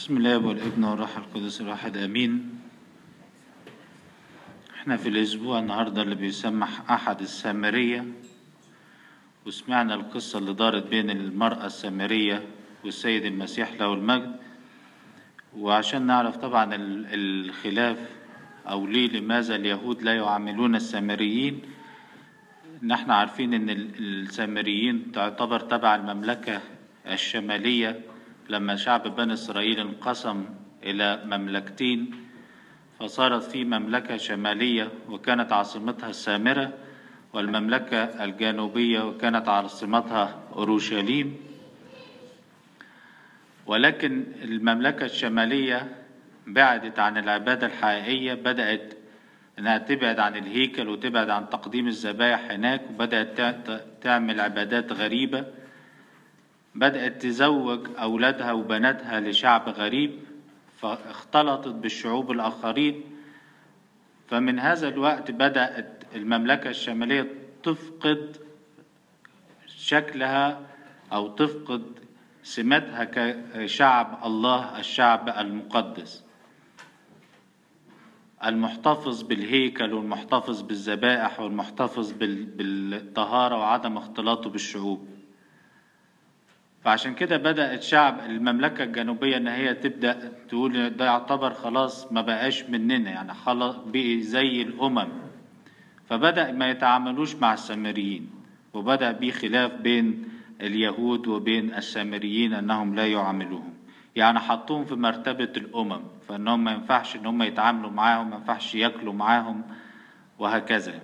بسم الله والابن والروح القدس الواحد امين احنا في الاسبوع النهارده اللي بيسمح احد السامريه وسمعنا القصه اللي دارت بين المراه السامريه والسيد المسيح له المجد وعشان نعرف طبعا ال- الخلاف او ليه لماذا اليهود لا يعاملون السامريين نحن عارفين ان ال- السامريين تعتبر تبع المملكة الشمالية لما شعب بني اسرائيل انقسم الى مملكتين فصارت في مملكة شمالية وكانت عاصمتها السامرة والمملكة الجنوبية وكانت عاصمتها أورشليم ولكن المملكة الشمالية بعدت عن العبادة الحقيقية بدأت إنها تبعد عن الهيكل وتبعد عن تقديم الذبائح هناك وبدأت تع- تعمل عبادات غريبة بدأت تزوج أولادها وبناتها لشعب غريب فاختلطت بالشعوب الآخرين فمن هذا الوقت بدأت المملكة الشمالية تفقد شكلها أو تفقد سماتها كشعب الله الشعب المقدس المحتفظ بالهيكل والمحتفظ بالذبائح والمحتفظ بال- بالطهارة وعدم اختلاطه بالشعوب فعشان كده بدأت شعب المملكة الجنوبية إن هي تبدأ تقول إن ده يعتبر خلاص ما بقاش مننا يعني خلاص بقي زي الأمم فبدأ ما يتعاملوش مع السامريين وبدأ بيه خلاف بين اليهود وبين السامريين أنهم لا يعاملوهم يعني حطوهم في مرتبة الأمم فإنهم ما ينفعش إن هم يتعاملوا معاهم ما ينفعش ياكلوا معاهم وهكذا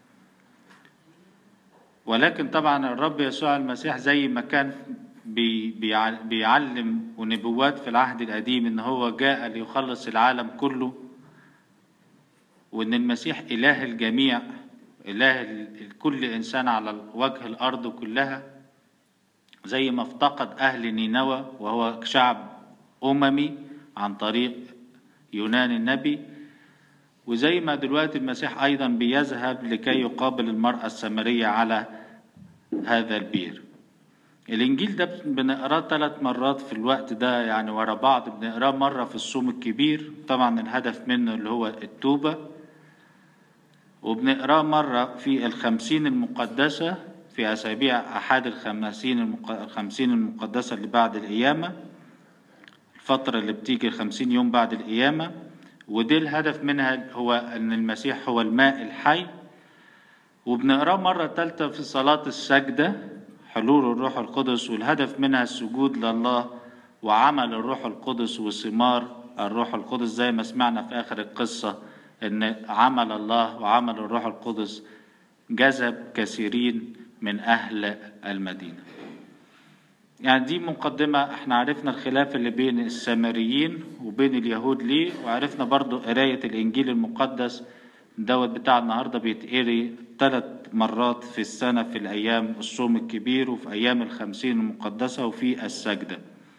ولكن طبعا الرب يسوع المسيح زي ما كان بي- بيع- بيعلم ونبوات في العهد القديم ان هو جاء ليخلص العالم كله وان المسيح اله الجميع اله ال- كل انسان على وجه الارض كلها زي ما افتقد اهل نينوى وهو شعب اممي عن طريق يونان النبي وزي ما دلوقتي المسيح أيضا بيذهب لكي يقابل المرأة السامرية على هذا البير الإنجيل ده بنقراه ثلاث مرات في الوقت ده يعني ورا بعض بنقراه مرة في الصوم الكبير طبعا الهدف منه اللي هو التوبة وبنقراه مرة في الخمسين المقدسة في أسابيع أحد الخمسين المق- الخمسين المقدسة اللي بعد القيامة الفترة اللي بتيجي الخمسين يوم بعد القيامة ودي الهدف منها هو أن المسيح هو الماء الحي وبنقراه مرة تالتة في صلاة السجدة حلول الروح القدس والهدف منها السجود لله وعمل الروح القدس وثمار الروح القدس زي ما سمعنا في آخر القصة أن عمل الله وعمل الروح القدس جذب كثيرين من أهل المدينة يعني دي مقدمة احنا عرفنا الخلاف اللي بين السامريين وبين اليهود ليه وعرفنا برضو قراية الإنجيل المقدس دوت بتاع النهاردة بيتقري ثلاث مرات في السنة في الأيام الصوم الكبير وفي أيام الخمسين المقدسة وفي السجدة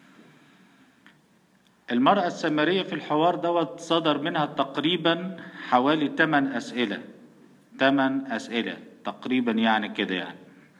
المرأة السامرية في الحوار دوت صدر منها تقريبا حوالي 8 أسئلة 8 أسئلة تقريبا يعني كده يعني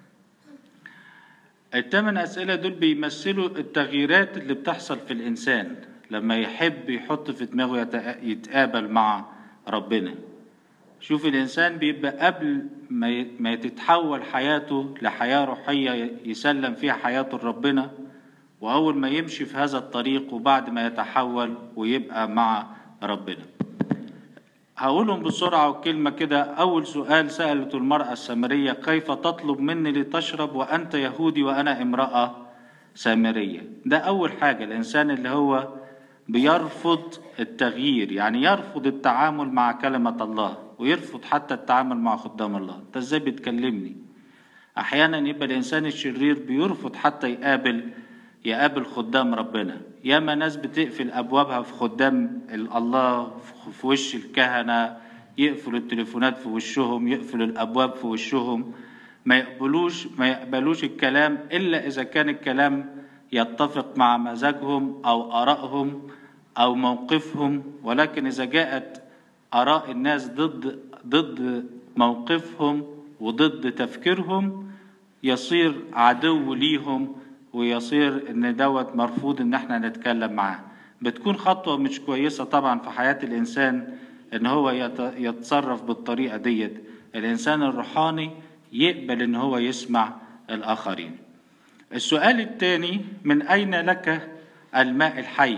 الثمان أسئلة دول بيمثلوا التغييرات اللي بتحصل في الإنسان لما يحب يحط في دماغه يتق- يتقابل مع ربنا شوف الإنسان بيبقى قبل ما ي- ما تتحول حياته لحياة روحية يسلم فيها حياته لربنا وأول ما يمشي في هذا الطريق وبعد ما يتحول ويبقى مع ربنا هقولهم بسرعة وكلمة كده أول سؤال سألته المرأة السامرية كيف تطلب مني لتشرب وأنت يهودي وأنا امرأة سامرية ده أول حاجة الإنسان اللي هو بيرفض التغيير يعني يرفض التعامل مع كلمة الله ويرفض حتى التعامل مع خدام الله أنت إزاي بتكلمني أحيانا يبقى الإنسان الشرير بيرفض حتى يقابل يقابل خدام ربنا ياما ناس بتقفل أبوابها في خدام ال- الله في- في وش الكهنة يقفلوا التليفونات في وشهم يقفلوا الأبواب في وشهم ما يقبلوش ما يقبلوش الكلام إلا إذا كان الكلام يتفق مع مزاجهم أو آرائهم أو موقفهم ولكن إذا جاءت آراء الناس ضد ضد موقفهم وضد تفكيرهم يصير عدو ليهم ويصير ان دوت مرفوض ان احنا نتكلم معاه بتكون خطوة مش كويسة طبعا في حياة الإنسان إن هو يت- يتصرف بالطريقة ديت الإنسان الروحاني يقبل إن هو يسمع الآخرين السؤال الثاني من أين لك الماء الحي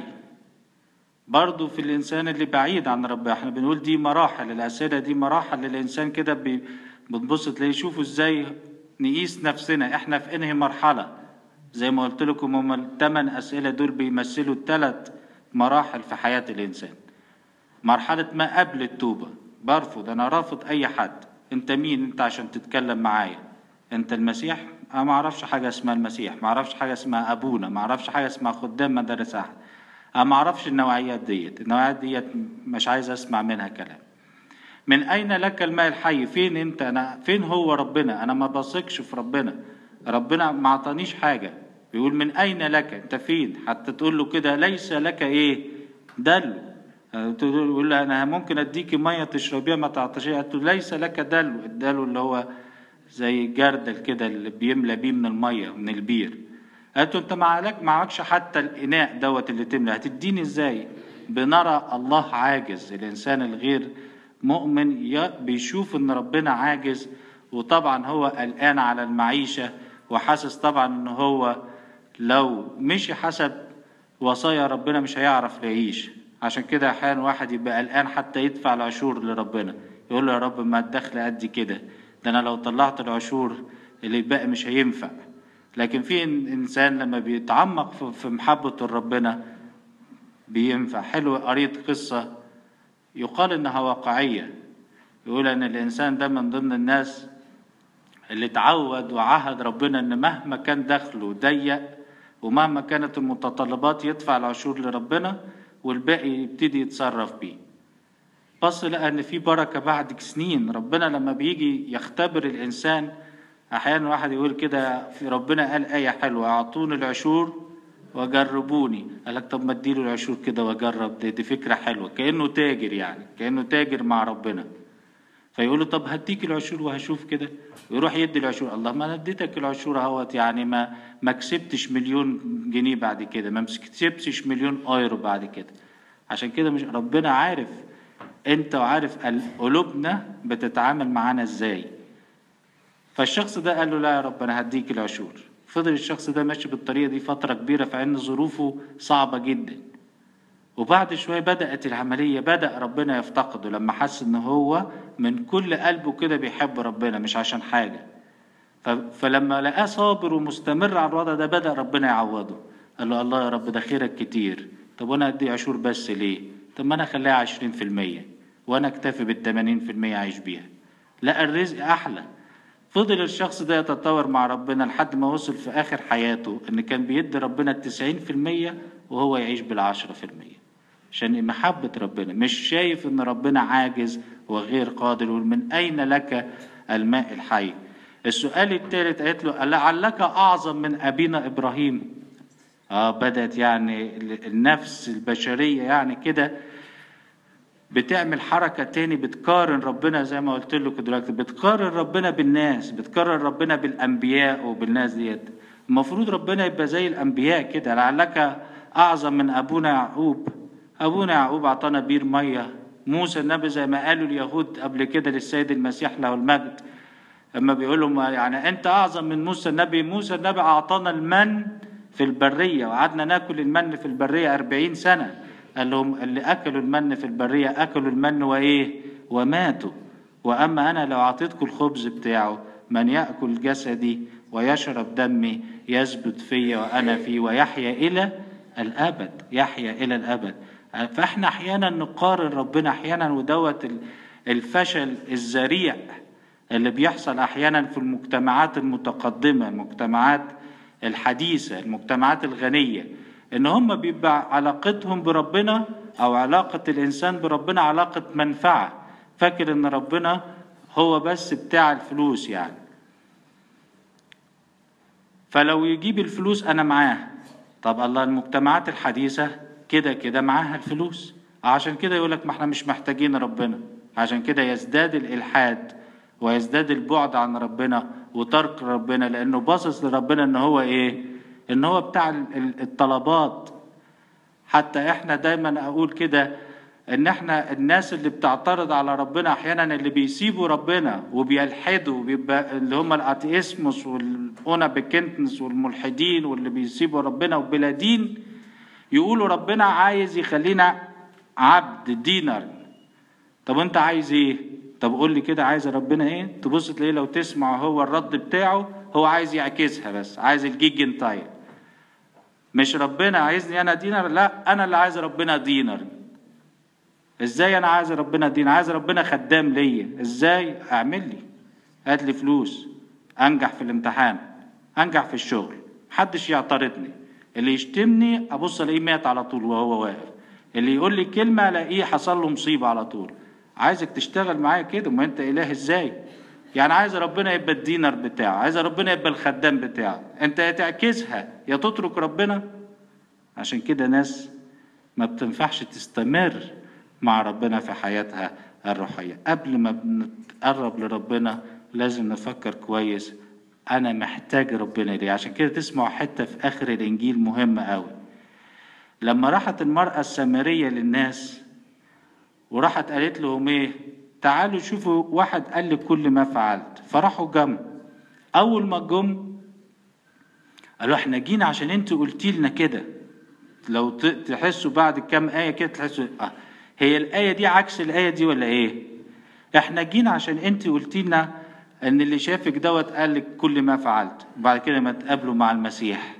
برضو في الإنسان اللي بعيد عن ربنا احنا بنقول دي مراحل الأسئلة دي مراحل للإنسان كده بي- بتبص تلاقيه شوفوا إزاي نقيس نفسنا احنا في انهي مرحلة زي ما قلت لكم هم الثمان أسئلة دول بيمثلوا ثلاث مراحل في حياة الإنسان مرحلة ما قبل التوبة برفض أنا رافض أي حد أنت مين أنت عشان تتكلم معايا أنت المسيح أنا ما أعرفش حاجة اسمها المسيح ما أعرفش حاجة اسمها أبونا ما أعرفش حاجة اسمها خدام مدارس أحد أنا ما أعرفش النوعيات ديت النوعيات ديت مش عايز أسمع منها كلام من أين لك الماء الحي فين أنت أنا فين هو ربنا أنا ما بثقش في ربنا ربنا ما عطانيش حاجة بيقول من أين لك أنت فين حتى تقول له كده ليس لك إيه دلو تقول له أنا ممكن أديكي مية تشربيها ما تعطشيها قلت له ليس لك دلو الدلو اللي هو زي الجردل كده اللي بيملى بيه من المية من البير قالت له انت معلك معكش حتى الاناء دوت اللي تملى هتديني ازاي بنرى الله عاجز الانسان الغير مؤمن ي- بيشوف ان ربنا عاجز وطبعا هو قلقان على المعيشة وحاسس طبعا ان هو لو مشي حسب وصايا ربنا مش هيعرف يعيش عشان كده احيانا واحد يبقى قلقان حتى يدفع العشور لربنا يقول له يا رب ما الدخل قد كده ده انا لو طلعت العشور اللي باقي مش هينفع لكن في إن- انسان لما بيتعمق في- في محبة ربنا بينفع حلو قريت قصة يقال انها واقعية يقول ان الانسان ده من ضمن الناس اللي اتعود وعهد ربنا ان مهما كان دخله ضيق ومهما كانت المتطلبات يدفع العشور لربنا والباقي يبتدي يتصرف بيه بص لقى ان في بركه بعد سنين ربنا لما بيجي يختبر الانسان احيانا واحد يقول كده في ربنا قال ايه حلوه اعطوني العشور وجربوني قال لك طب ما اديله العشور كده واجرب دي, دي فكره حلوه كانه تاجر يعني كانه تاجر مع ربنا فيقول له طب هديك العشور وهشوف كده ويروح يدي العشور الله ما انا اديتك العشور اهوت يعني ما ما كسبتش مليون جنيه بعد كده ما كسبتش مليون ايرو بعد كده عشان كده مش ربنا عارف انت وعارف ال- قلوبنا بتتعامل معانا ازاي فالشخص ده قال له لا يا رب انا هديك العشور فضل الشخص ده ماشي بالطريقه دي فتره كبيره في ان ظروفه صعبه جدا وبعد شوية بدأت العملية بدأ ربنا يفتقده لما حس إن هو من كل قلبه كده بيحب ربنا مش عشان حاجة ف- فلما لقاه صابر ومستمر على الوضع ده بدأ ربنا يعوضه قال له الله يا رب ده خيرك كتير طب وأنا أدي عشور بس ليه طب ما أنا أخليها عشرين في المية وأنا أكتفي بالتمانين في المية أعيش بيها لا الرزق أحلى فضل الشخص ده يتطور مع ربنا لحد ما وصل في آخر حياته إن كان بيدي ربنا التسعين في المية وهو يعيش بالعشرة في المية عشان محبة ربنا مش شايف إن ربنا عاجز وغير قادر ومن أين لك الماء الحي السؤال الثالث قالت له لعلك أعظم من أبينا إبراهيم آه بدأت يعني النفس البشرية يعني كده بتعمل حركة تاني بتقارن ربنا زي ما قلت لكم دلوقتي بتقارن ربنا بالناس بتقارن ربنا بالأنبياء وبالناس ديت المفروض ربنا يبقى زي الأنبياء كده لعلك أعظم من أبونا يعقوب أبونا يعقوب أعطانا بير مية موسى النبي زي ما قالوا اليهود قبل كده للسيد المسيح له المجد لما بيقول لهم يعني أنت أعظم من موسى النبي موسى النبي أعطانا المن في البرية وقعدنا ناكل المن في البرية أربعين سنة قال لهم اللي أكلوا المن في البرية أكلوا المن وإيه وماتوا وأما أنا لو أعطيتكم الخبز بتاعه من يأكل جسدي ويشرب دمي يثبت في وأنا فيه ويحيا إلى الأبد يحيا إلى الأبد فإحنا أحيانا نقارن ربنا أحيانا ودوت الفشل الذريع اللي بيحصل أحيانا في المجتمعات المتقدمة المجتمعات الحديثة المجتمعات الغنية ان هم بيبقى علاقتهم بربنا او علاقة الانسان بربنا علاقة منفعة فاكر ان ربنا هو بس بتاع الفلوس يعني فلو يجيب الفلوس انا معاه طب الله المجتمعات الحديثة كده كده معاها الفلوس عشان كده يقولك ما احنا مش محتاجين ربنا عشان كده يزداد الالحاد ويزداد البعد عن ربنا وترك ربنا لانه باصص لربنا ان هو ايه ان هو بتاع الطلبات حتى احنا دايما اقول كده ان احنا الناس اللي بتعترض على ربنا احيانا اللي بيسيبوا ربنا وبيلحدوا بيبقى اللي هم الاتيسموس والاونا بكنتنس والملحدين واللي بيسيبوا ربنا وبلا دين يقولوا ربنا عايز يخلينا عبد دينر طب انت عايز ايه طب قول لي كده عايز ربنا ايه تبص تلاقيه لو تسمع هو الرد بتاعه هو عايز يعكسها بس عايز الجيجنتايل مش ربنا عايزني انا دينر لا انا اللي عايز ربنا دينر ازاي انا عايز ربنا دين عايز ربنا خدام ليا ازاي اعمل لي هات لي فلوس انجح في الامتحان انجح في الشغل محدش يعترضني اللي يشتمني ابص الاقيه مات على طول وهو واقف اللي يقول لي كلمه الاقيه حصل له مصيبه على طول عايزك تشتغل معايا كده ما انت اله ازاي يعني عايز ربنا يبقى الدينر بتاعه عايز ربنا يبقى الخدام بتاعه انت يا تعكسها يا تترك ربنا عشان كده ناس ما بتنفعش تستمر مع ربنا في حياتها الروحية قبل ما بنتقرب لربنا لازم نفكر كويس أنا محتاج ربنا ليه عشان كده تسمعوا حتة في آخر الإنجيل مهمة أوي لما راحت المرأة السامرية للناس وراحت قالت لهم إيه تعالوا شوفوا واحد قال لي كل ما فعلت فراحوا جم أول ما جم قالوا احنا جينا عشان انت قلتي لنا كده لو تحسوا بعد كام آية كده تحسوا آه هي الآية دي عكس الآية دي ولا إيه؟ إحنا جينا عشان أنت قلتي لنا إن اللي شافك دوت قال لك كل ما فعلت، وبعد كده ما تقابلوا مع المسيح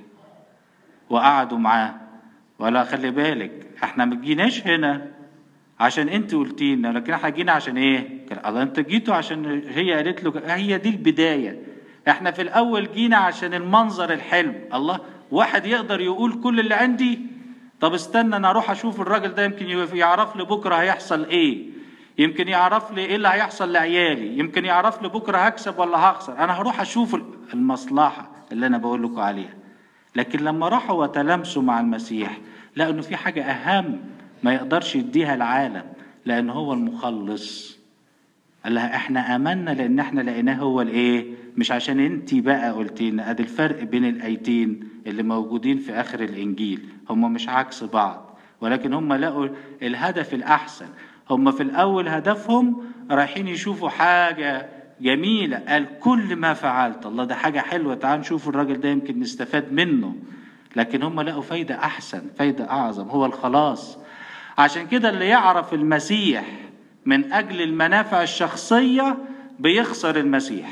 وقعدوا معاه ولا خلي بالك إحنا ما جيناش هنا عشان أنت قلتي لنا، لكن إحنا جينا عشان إيه؟ الله أنت جيتوا عشان هي قالت له هي دي البداية. إحنا في الأول جينا عشان المنظر الحلو، الله واحد يقدر يقول كل اللي عندي طب استنى انا اروح اشوف الراجل ده يمكن يعرف لي بكره هيحصل ايه يمكن يعرف لي ايه اللي هيحصل لعيالي يمكن يعرف لي بكره هكسب ولا هخسر انا هروح اشوف المصلحه اللي انا بقول لكم عليها لكن لما راحوا وتلامسوا مع المسيح لقوا انه في حاجه اهم ما يقدرش يديها العالم لان هو المخلص قال لها احنا امنا لان احنا لقيناه هو الايه مش عشان انت بقى قلتي لنا ادي الفرق بين الايتين اللي موجودين في اخر الانجيل هم مش عكس بعض ولكن هم لقوا الهدف الاحسن هم في الاول هدفهم رايحين يشوفوا حاجه جميله قال كل ما فعلت الله ده حاجه حلوه تعال نشوف الراجل ده يمكن نستفاد منه لكن هم لقوا فايده احسن فايده اعظم هو الخلاص عشان كده اللي يعرف المسيح من اجل المنافع الشخصيه بيخسر المسيح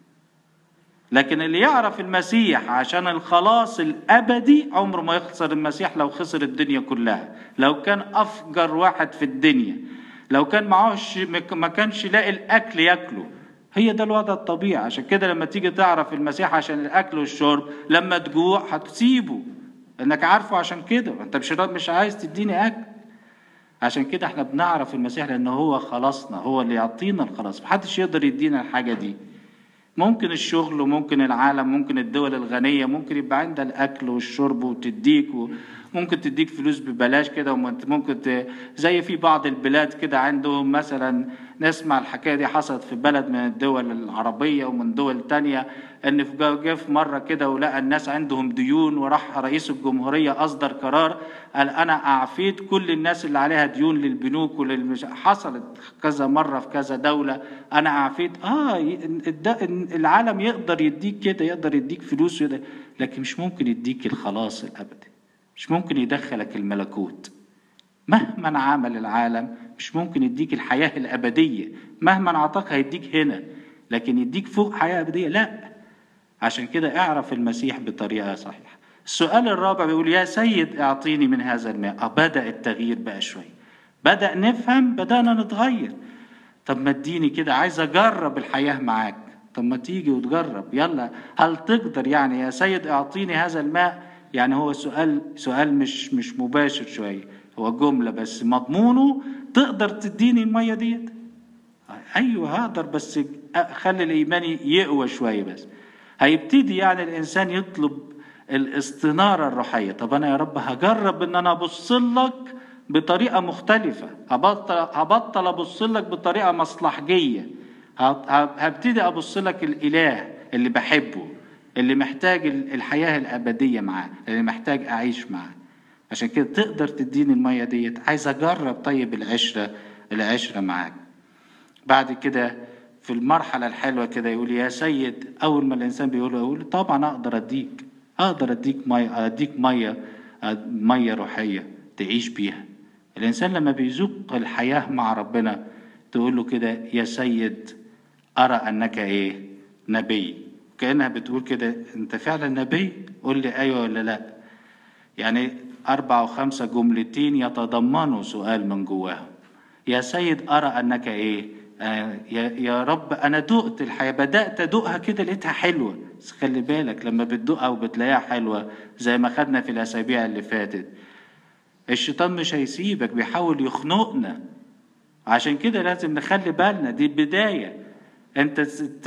لكن اللي يعرف المسيح عشان الخلاص الابدي عمره ما يخسر المسيح لو خسر الدنيا كلها لو كان افجر واحد في الدنيا لو كان معهوش ما كانش لاقي الاكل ياكله هي ده الوضع الطبيعي عشان كده لما تيجي تعرف المسيح عشان الاكل والشرب لما تجوع هتسيبه انك عارفه عشان كده انت مش مش عايز تديني اكل عشان كده احنا بنعرف المسيح لان هو خلاصنا هو اللي يعطينا الخلاص محدش يقدر يدينا الحاجه دي ممكن الشغل وممكن العالم ممكن الدول الغنية ممكن يبقى عندها الأكل والشرب وتديك ممكن تديك فلوس ببلاش كده وممكن ت... زي في بعض البلاد كده عندهم مثلا نسمع الحكاية دي حصلت في بلد من الدول العربية ومن دول تانية ان في جه في مرة كده ولقى الناس عندهم ديون وراح رئيس الجمهورية أصدر قرار قال أنا أعفيت كل الناس اللي عليها ديون للبنوك وللمش... حصلت كذا مرة في كذا دولة أنا أعفيت آه العالم يقدر يديك كده يقدر يديك فلوس يقدر... لكن مش ممكن يديك الخلاص الأبدي مش ممكن يدخلك الملكوت مهما عمل العالم مش ممكن يديك الحياة الأبدية مهما أعطاك هيديك هنا لكن يديك فوق حياة أبدية لا عشان كده اعرف المسيح بطريقة صحيحة السؤال الرابع بيقول يا سيد اعطيني من هذا الماء بدأ التغيير بقى شوية بدأ نفهم بدأنا نتغير طب ما اديني كده عايز اجرب الحياة معاك طب ما تيجي وتجرب يلا هل تقدر يعني يا سيد اعطيني هذا الماء يعني هو سؤال سؤال مش مش مباشر شويه هو جمله بس مضمونه تقدر تديني الميه ديت ايوه هقدر بس خلي الايمان يقوى شويه بس هيبتدي يعني الانسان يطلب الاستناره الروحيه طب انا يا رب هجرب ان انا ابص لك بطريقه مختلفه هبطل هبطل ابص لك بطريقه مصلحجيه هبتدي ابص لك الاله اللي بحبه اللي محتاج الحياة الأبدية معاه اللي محتاج أعيش معاه عشان كده تقدر تديني المية ديت عايز اجرب طيب العشرة العشرة معاك بعد كده في المرحلة الحلوة كده يقول يا سيد أول ما الإنسان بيقول يقول طبعا أقدر أديك أقدر أديك مية أديك مية مية روحية تعيش بيها الإنسان لما بيذوق الحياة مع ربنا تقول له كده يا سيد أرى أنك إيه نبي كأنها بتقول كده أنت فعلا نبي قول لي أيوة ولا لأ يعني أربع وخمسة جملتين يتضمنوا سؤال من جواهم يا سيد أرى أنك إيه آه يا, يا رب أنا دقت الحياة بدأت أدوقها كده لقيتها حلوة بس خلي بالك لما بتدوقها وبتلاقيها حلوة زي ما خدنا في الأسابيع اللي فاتت الشيطان مش هيسيبك بيحاول يخنقنا عشان كده لازم نخلي بالنا دي البداية انت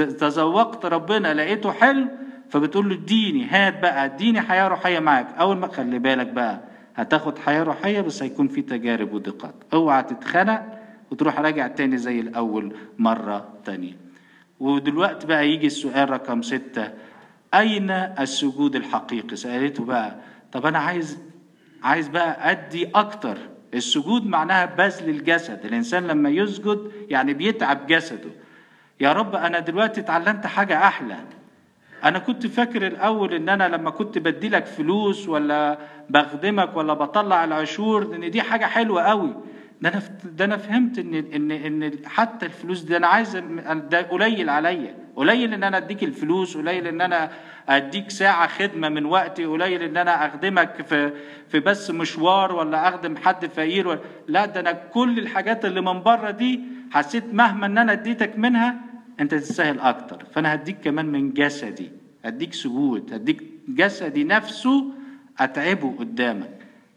تذوقت ربنا لقيته حلو فبتقول له اديني هات بقى اديني حياة روحية معاك اول ما خلي بالك بقى هتاخد حياة روحية بس هيكون في تجارب ودقات اوعى تتخنق وتروح راجع تاني زي الاول مرة تانية ودلوقتي بقى يجي السؤال رقم ستة اين السجود الحقيقي سألته بقى طب انا عايز عايز بقى ادي اكتر السجود معناها بذل الجسد الانسان لما يسجد يعني بيتعب جسده يا رب انا دلوقتي اتعلمت حاجه احلى انا كنت فاكر الاول ان انا لما كنت بدي لك فلوس ولا بخدمك ولا بطلع العشور ان دي حاجه حلوه قوي ده انا ده انا فهمت ان ان ان حتى الفلوس دي انا عايز ده قليل عليا قليل ان انا اديك الفلوس قليل ان انا اديك ساعه خدمه من وقتي قليل ان انا اخدمك في في بس مشوار ولا اخدم حد فقير ولا لا ده انا كل الحاجات اللي من بره دي حسيت مهما ان انا اديتك منها انت تستاهل اكتر فانا هديك كمان من جسدي هديك سجود هديك جسدي نفسه اتعبه قدامك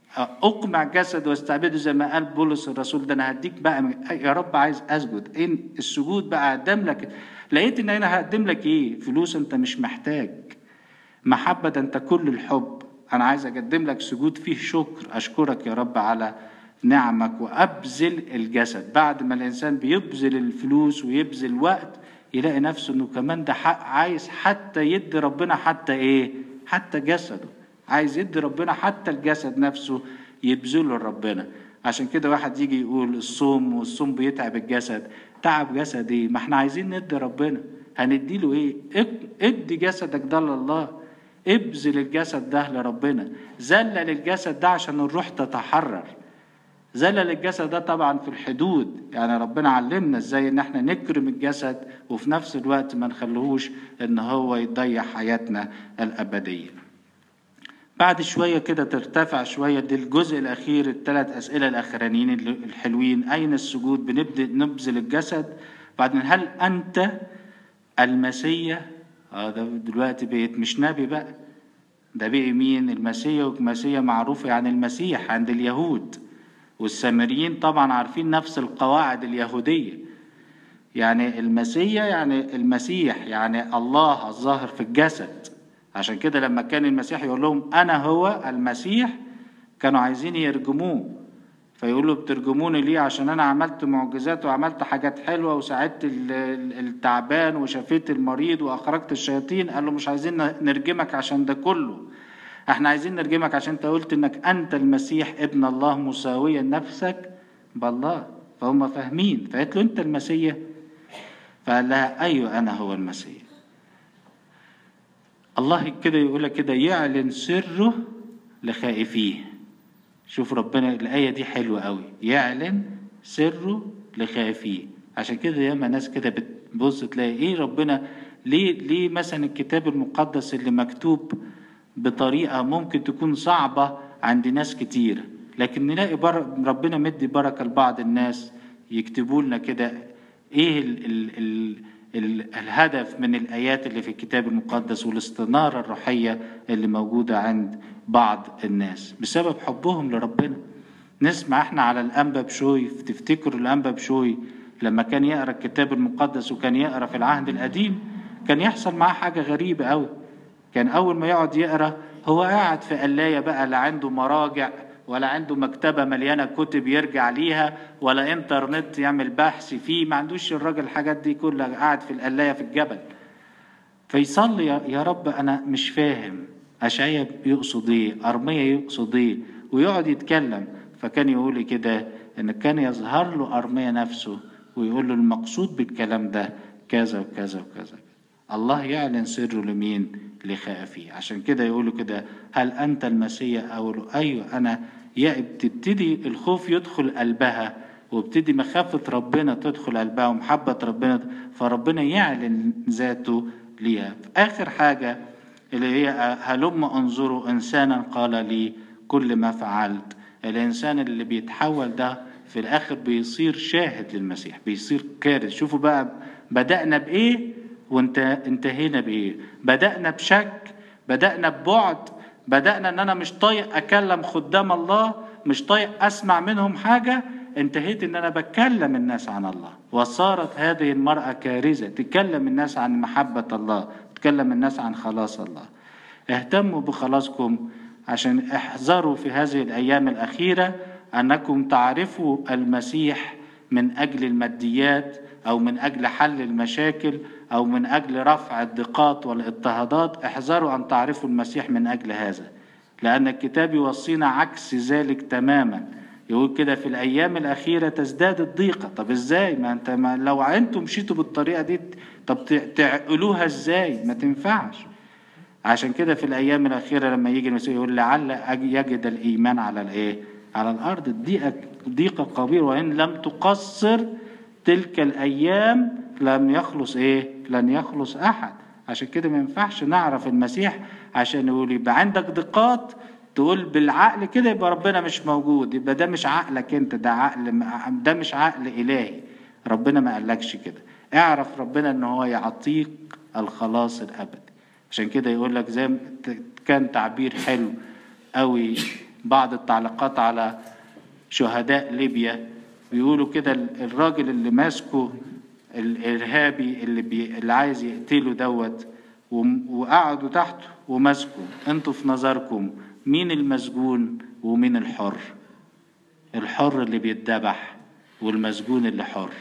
اقمع جسد واستعبده زي ما قال بولس الرسول ده انا هديك بقى يا رب عايز اسجد ان السجود بقى اقدم لك لقيت ان انا هقدم لك ايه فلوس انت مش محتاج محبه ده انت كل الحب انا عايز اقدم لك سجود فيه شكر اشكرك يا رب على نعمك وابذل الجسد بعد ما الانسان بيبذل الفلوس ويبذل وقت يلاقي نفسه انه كمان ده حق عايز حتى يدي ربنا حتى ايه حتى جسده عايز يدي ربنا حتى الجسد نفسه يبذله لربنا عشان كده واحد يجي يقول الصوم والصوم بيتعب الجسد تعب جسد ايه ما احنا عايزين ندي ربنا هنديله ايه ادي جسدك ده لله ابذل الجسد ده لربنا ذلل الجسد ده عشان الروح تتحرر ذلل الجسد ده طبعا في الحدود يعني ربنا علمنا ازاي ان احنا نكرم الجسد وفي نفس الوقت ما نخليهوش ان هو يضيع حياتنا الابديه بعد شوية كده ترتفع شوية دي الجزء الأخير الثلاث أسئلة الأخرانيين الحلوين أين السجود بنبدأ نبذل الجسد بعدين هل أنت المسيح آه ده دلوقتي بقيت مش نبي بقى ده بقي مين المسيح والمسيح معروفة يعني المسيح عند اليهود والسامريين طبعا عارفين نفس القواعد اليهودية يعني المسيح يعني المسيح يعني الله الظاهر في الجسد عشان كده لما كان المسيح يقول لهم أنا هو المسيح كانوا عايزين يرجموه فيقول له بترجموني ليه عشان أنا عملت معجزات وعملت حاجات حلوة وساعدت التعبان وشفيت المريض وأخرجت الشياطين قال له مش عايزين نرجمك عشان ده كله احنا عايزين نرجمك عشان انت قلت انك انت المسيح ابن الله مساويا نفسك بالله فهم فاهمين فقالت له انت المسيح فقال لها ايوه انا هو المسيح الله كده يقول كده يعلن سره لخائفيه شوف ربنا الآية دي حلوة قوي يعلن سره لخائفيه عشان كده ياما ناس كده بتبص تلاقي ايه ربنا ليه ليه مثلا الكتاب المقدس اللي مكتوب بطريقة ممكن تكون صعبة عند ناس كتير لكن نلاقي ربنا مدي بركة لبعض الناس يكتبوا لنا كده ايه ال ال ال الهدف من الآيات اللي في الكتاب المقدس والاستنارة الروحية اللي موجودة عند بعض الناس بسبب حبهم لربنا نسمع احنا على الأنبا بشوي تفتكروا الأنبا بشوي لما كان يقرأ الكتاب المقدس وكان يقرأ في العهد القديم كان يحصل معاه حاجة غريبة أوي كان أول ما يقعد يقرأ هو قاعد في قلاية بقى لا عنده مراجع ولا عنده مكتبة مليانة كتب يرجع ليها ولا انترنت يعمل بحث فيه ما عندوش الراجل الحاجات دي كلها قاعد في القلاية في الجبل فيصلي يا رب أنا مش فاهم أشعية يقصد إيه أرمية يقصد إيه ويقعد يتكلم فكان يقول كده ان كان يظهر له ارميا نفسه ويقول له المقصود بالكلام ده كذا وكذا وكذا الله يعلن سره لمين لخائفيه عشان كده يقولوا كده هل انت المسيح او ايوه انا يا بتبتدي الخوف يدخل قلبها وابتدي مخافة ربنا تدخل قلبها ومحبة ربنا فربنا يعلن ذاته ليها في آخر حاجة اللي هي هلم انظروا إنسانا قال لي كل ما فعلت الإنسان اللي بيتحول ده في الآخر بيصير شاهد للمسيح بيصير كارث شوفوا بقى بدأنا بإيه وانت انتهينا بإيه بدأنا بشك بدأنا ببعد بدأنا ان انا مش طايق اكلم خدام الله مش طايق اسمع منهم حاجة انتهيت ان انا بكلم الناس عن الله وصارت هذه المرأة كارثة تكلم الناس عن محبة الله تكلم الناس عن خلاص الله اهتموا بخلاصكم عشان احذروا في هذه الايام الاخيرة انكم تعرفوا المسيح من اجل الماديات او من اجل حل المشاكل او من اجل رفع الضيقات والاضطهادات احذروا ان تعرفوا المسيح من اجل هذا لان الكتاب يوصينا عكس ذلك تماما يقول كده في الايام الاخيره تزداد الضيقه طب ازاي ما انت ما لو انتم مشيتوا بالطريقه دي طب تعقلوها ازاي ما تنفعش عشان كده في الايام الاخيره لما يجي المسيح يقول لعل يجد الايمان على الايه على الارض الضيقه ضيقه كبيره وان لم تقصر تلك الايام لم يخلص ايه لن يخلص احد عشان كده ما ينفعش نعرف المسيح عشان يقول يبقى عندك ضيقات تقول بالعقل كده يبقى ربنا مش موجود يبقى ده مش عقلك انت ده عقل ده مش عقل الهي ربنا ما قالكش كده اعرف ربنا ان هو يعطيك الخلاص الابدي عشان كده يقول لك زي كان تعبير حلو قوي بعض التعليقات على شهداء ليبيا بيقولوا كده الراجل اللي ماسكه الارهابي اللي, بي... اللي عايز يقتله دوت وقعدوا تحته ومسكوا انتوا في نظركم مين المسجون ومين الحر الحر اللي بيتذبح والمسجون اللي حر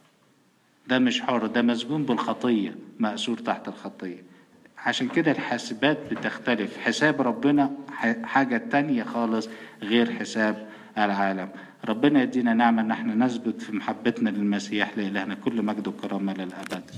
ده مش حر ده مسجون بالخطية مأسور تحت الخطية عشان كده الحاسبات بتختلف حساب ربنا حاجة تانية خالص غير حساب العالم ربنا يدينا نعمة ان احنا نثبت في محبتنا للمسيح لإلهنا كل مجد وكرامة للأبد